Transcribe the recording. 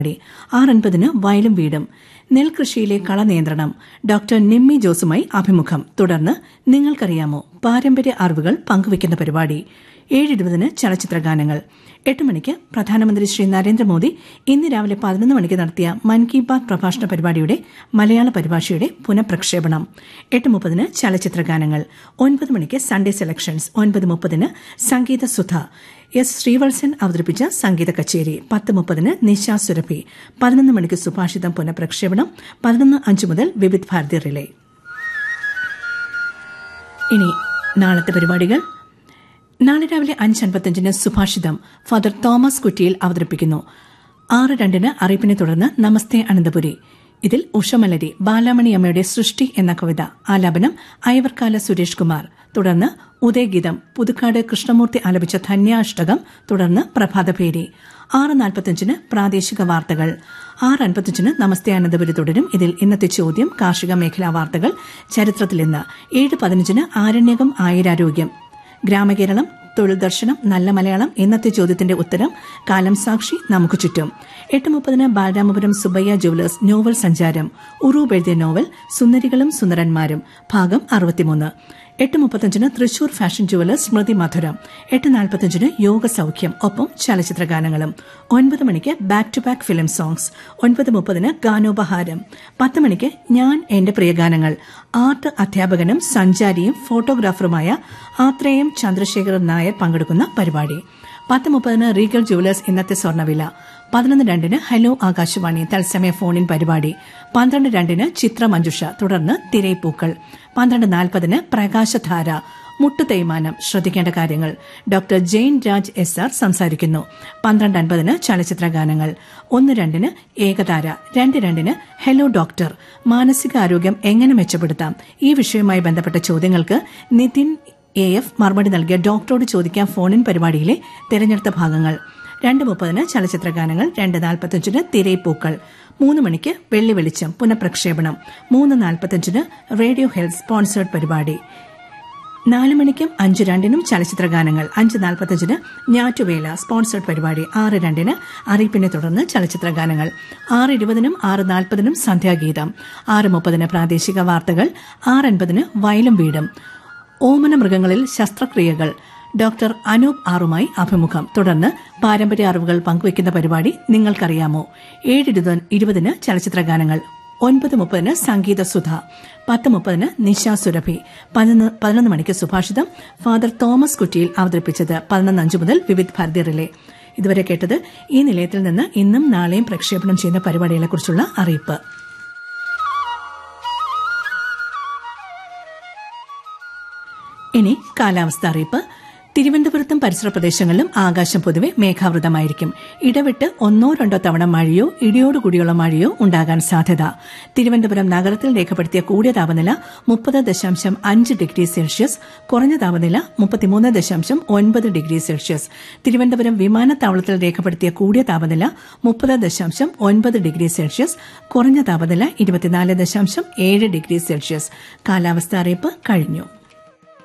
ആറൻപതിന് വയലും വീടും നെൽകൃഷിയിലെ കളനിയന്ത്രണം ഡോക്ടർ നിമ്മി ജോസുമായി അഭിമുഖം തുടർന്ന് നിങ്ങൾക്കറിയാമോ പാരമ്പര്യ അറിവുകൾ പങ്കുവയ്ക്കുന്ന പരിപാടി ഏഴിരുപതിന് ചലച്ചിത്രഗാനങ്ങൾ എട്ട് മണിക്ക് പ്രധാനമന്ത്രി ശ്രീ നരേന്ദ്രമോദി ഇന്ന് രാവിലെ പതിനൊന്ന് മണിക്ക് നടത്തിയ മൻ കി ബാത് പ്രഭാഷണ പരിപാടിയുടെ മലയാള പരിഭാഷയുടെ പുനഃപ്രക്ഷേപണം എട്ട് മുപ്പതിന് ചലച്ചിത്രഗാനങ്ങൾ ഒൻപത് മണിക്ക് സൺഡേ സെലക്ഷൻസ് ഒൻപത് മുപ്പതിന് സംഗീത സുധ എസ് ശ്രീവത്സൻ അവതരിപ്പിച്ച സംഗീത കച്ചേരി പത്ത് മുപ്പതിന് നിശ സുരഭി പതിനൊന്ന് മണിക്ക് സുഭാഷിതം പുനഃപ്രക്ഷേപണം പതിനൊന്ന് അഞ്ച് മുതൽ വിവിധ് ഭാരതി റിലേ ഇനി നാളത്തെ പരിപാടികൾ നാളെ രാവിലെ അഞ്ച് അൻപത്തിയഞ്ചിന് സുഭാഷിതം ഫാദർ തോമസ് കുറ്റിയിൽ അവതരിപ്പിക്കുന്നു ആറ് രണ്ടിന് അറിയിപ്പിനെ തുടർന്ന് നമസ്തേ അനന്തപുരി ഇതിൽ ഉഷമലരി ബാലാമണി അമ്മയുടെ സൃഷ്ടി എന്ന കവിത ആലാപനം അയവർക്കാല സുരേഷ് കുമാർ തുടർന്ന് ഉദയഗീതം പുതുക്കാട് കൃഷ്ണമൂർത്തി ആലപിച്ച ധന്യാഷ്ടകം തുടർന്ന് പ്രഭാതഭേരി ആറ് നാൽപ്പത്തിയഞ്ചിന് പ്രാദേശിക വാർത്തകൾ ആറ് അൻപത്തിയഞ്ചിന് നമസ്തേ അനന്തപുരി തുടരും ഇതിൽ ഇന്നത്തെ ചോദ്യം കാർഷിക മേഖലാ വാർത്തകൾ ചരിത്രത്തിൽ ഇന്ന് ഏഴ് പതിനഞ്ചിന് ആരണ്യകം ആയുരാരോഗ്യം ഗ്രാമകേരളം തൊഴിൽ ദർശനം നല്ല മലയാളം ഇന്നത്തെ ചോദ്യത്തിന്റെ ഉത്തരം കാലം സാക്ഷി നമുക്ക് ചുറ്റും എട്ട് മുപ്പതിന് ബാലരാമപുരം സുബയ്യ ജുവലേഴ്സ് നോവൽ സഞ്ചാരം ഉറൂബ് എഴുതിയ നോവൽ സുന്ദരികളും സുന്ദരന്മാരും ഭാഗം അറുപത്തിമൂന്ന് എട്ട് മുപ്പത്തഞ്ചിന് തൃശൂർ ഫാഷൻ ജുവലേഴ്സ് സ്മൃതി മധുരം എട്ട് നാൽപ്പത്തഞ്ചിന് യോഗ സൌഖ്യം ഒപ്പം ചലച്ചിത്ര ഗാനങ്ങളും ഒൻപത് മണിക്ക് back to back film songs ഒൻപത് മുപ്പതിന് ഗാനോപഹാരം പത്ത് മണിക്ക് ഞാൻ എന്റെ പ്രിയ ഗാനങ്ങൾ ആർട്ട് അധ്യാപകനും സഞ്ചാരിയും ഫോട്ടോഗ്രാഫറുമായ ആത്രേയം ചന്ദ്രശേഖരൻ നായർ പങ്കെടുക്കുന്ന പരിപാടി പത്ത് മുപ്പതിന് റീഗൽ ജുവലേഴ്സ് ഇന്നത്തെ സ്വർണ്ണവില പതിനൊന്ന് രണ്ടിന് ഹലോ ആകാശവാണി തത്സമയ ഫോണിൻ പരിപാടി പന്ത്രണ്ട് രണ്ടിന് ചിത്ര മഞ്ജുഷ തുടർന്ന് തിരയിപ്പൂക്കൾ പന്ത്രണ്ട് നാൽപ്പതിന് പ്രകാശധാര മുട്ടു തേയ്മാനം ശ്രദ്ധിക്കേണ്ട കാര്യങ്ങൾ doctor Jain Raj S R സംസാരിക്കുന്നു പന്ത്രണ്ട് അൻപതിന് ചലച്ചിത്ര ഗാനങ്ങൾ ഒന്ന് രണ്ടിന് ഏകതാര രണ്ട് രണ്ടിന് ഹലോ ഡോക്ടർ മാനസികാരോഗ്യം എങ്ങനെ മെച്ചപ്പെടുത്താം ഈ വിഷയവുമായി ബന്ധപ്പെട്ട ചോദ്യങ്ങൾക്ക് നിതിൻ എ എഫ് മറുപടി നൽകിയ ഡോക്ടറോട് ചോദിക്കാം ഫോണിൻ പരിപാടിയിലെ തെരഞ്ഞെടുത്ത ഭാഗങ്ങൾ രണ്ട് മുപ്പതിന് ചലച്ചിത്ര ഗാനങ്ങൾ രണ്ട് നാൽപ്പത്തഞ്ചിന് തിരയിപ്പൂക്കൾ മൂന്ന് മണിക്ക് വെള്ളി വെളിച്ചം പുനഃപ്രക്ഷേപണം മൂന്ന് നാൽപ്പത്തഞ്ചിന് റേഡിയോ ഹെൽത്ത് സ്പോൺസേഡ് പരിപാടി നാല് മണിക്കും അഞ്ച് രണ്ടിനും ചലച്ചിത്ര ഗാനങ്ങൾ അഞ്ച് നാൽപ്പത്തഞ്ചിന് ഞാറ്റുവേല സ്പോൺസേഡ് പരിപാടി ആറ് രണ്ടിന് അറിയിപ്പിനെ തുടർന്ന് ചലച്ചിത്ര ഗാനങ്ങൾ ആറ് ഇരുപതിനും ആറ് നാൽപ്പതിനും സന്ധ്യാഗീതം ആറ് മുപ്പതിന് പ്രാദേശിക വാർത്തകൾ ആറ് അൻപതിന് വയലും വീടും ഓമന മൃഗങ്ങളിൽ ശസ്ത്രക്രിയകൾ ഡോക്ടർ അനൂപ് ആറുമായി അഭിമുഖം തുടർന്ന് പാരമ്പര്യ അറിവുകൾ പങ്കുവയ്ക്കുന്ന പരിപാടി നിങ്ങൾക്കറിയാമോ ഏഴ് ഇരുപതിന് ചലച്ചിത്ര ഗാനങ്ങൾ ഒൻപത് മുപ്പതിന് സംഗീത സുധ പത്ത് മുപ്പതിന് നിശ സുരഭി പതിനൊന്ന് മണിക്ക് സുഭാഷിതം ഫാദർ തോമസ് കുറ്റിയിൽ അവതരിപ്പിച്ചത് പതിനൊന്ന് അഞ്ച് മുതൽ വിവിധ് ഭാരതി റിലേ ഇതുവരെ കേട്ടത് ഈ നിലയത്തിൽ നിന്ന് ഇന്നും നാളെയും പ്രക്ഷേപണം ചെയ്യുന്ന പരിപാടികളെക്കുറിച്ചുള്ള അറിയിപ്പ് ഇനി കാലാവസ്ഥ അറിയിപ്പ് തിരുവനന്തപുരത്തും പരിസര പ്രദേശങ്ങളിലും ആകാശം പൊതുവെ മേഘാവൃതമായിരിക്കും ഇടവിട്ട് ഒന്നോ രണ്ടോ തവണ മഴയോ ഇടിയോടുകൂടിയുള്ള മഴയോ ഉണ്ടാകാൻ സാധ്യത തിരുവനന്തപുരം നഗരത്തിൽ രേഖപ്പെടുത്തിയ കൂടിയ താപനില മുപ്പത് ദശാംശം അഞ്ച് ഡിഗ്രി സെൽഷ്യസ് കുറഞ്ഞ താപനില മുപ്പത്തിമൂന്ന് ദശാംശം ഒൻപത് ഡിഗ്രി സെൽഷ്യസ് തിരുവനന്തപുരം വിമാനത്താവളത്തിൽ രേഖപ്പെടുത്തിയ കൂടിയ താപനില മുപ്പത് ദശാംശം ഒൻപത് ഡിഗ്രി സെൽഷ്യസ് കുറഞ്ഞ താപനില ഇരുപത്തിനാല് ദശാംശം ഏഴ് ഡിഗ്രി സെൽഷ്യസ് കാലാവസ്ഥ അറിയിപ്പ് കഴിഞ്ഞു